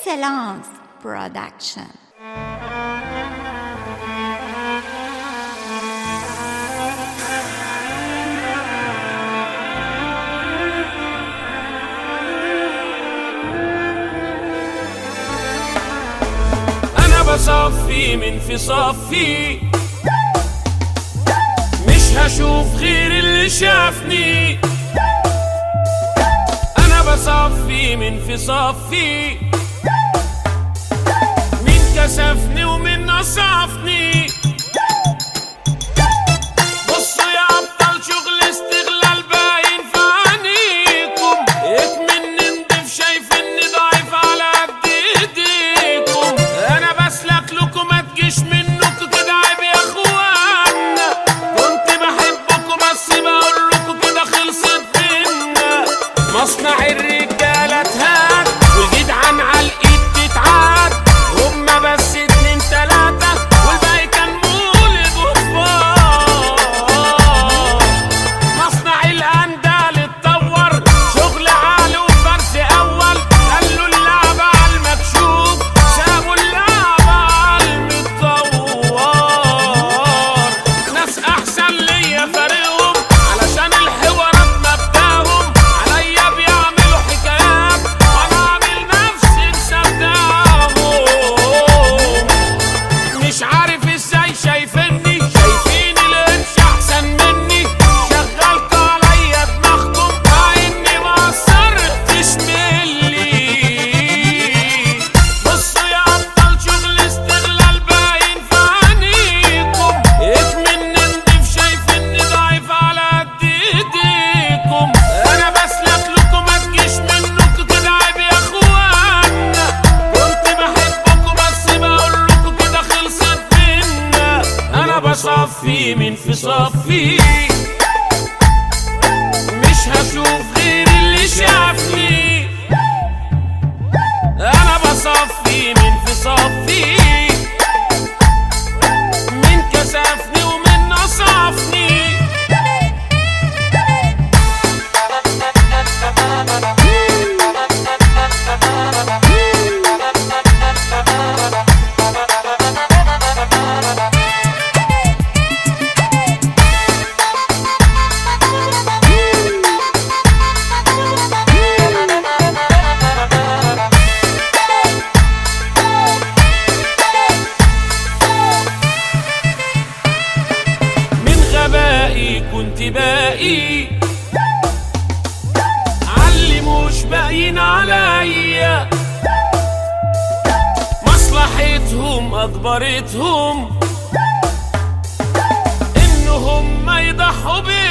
Excellence Production. انا بصفي من في صفي مش هشوف غير اللي شافني انا بصفي من في صفي مين كسفني ومين نصفني بصوا يا ابطال شغل استغلال باين في عينيكم اكمن نضيف شايف اني ضعيف على قد ايديكم انا بسلك لكم ما تجيش منكم كده عيب يا اخوانا كنت بحبكم بس بقول لكم كده خلصت بينا مصنع الرجاله اتهان والجدعان على الايد تتعاد هما بس اتنين تلاته والباقي كان مولد وكبار مصنع الاندال اتطور شغل عالي وفرس اول خلوا اللعبة على المكشوف سابوا اللعبة على المتطور ناس احسن ليا فارقهم علشان الحوارات مبداهم عليا بيعملوا حكايات وانا عامل نفسي مصدقهم مش عارف ازاي شايفني شايفين القرش احسن مني شغلت عليا دماغكم مع اني ما قصرتش ملي بصوا يا ابطال شغل استغلال باين في عينيكم اكمن نضيف شايف اني ضعيف على قد ايديكم انا بسلك لكم ما تجيش منكم كده عيب يا اخوانا كنت بحبكم بس بقول لكم كده خلصت بينا انا بصفي من في صفي مش هشوف غير اللي شافني انا بصفي من في صفي من كسفني ومن نصفني من غبائي كنت باقي علي مش باقيين عليا مصلحتهم اجبرتهم انهم ما يضحوا بيا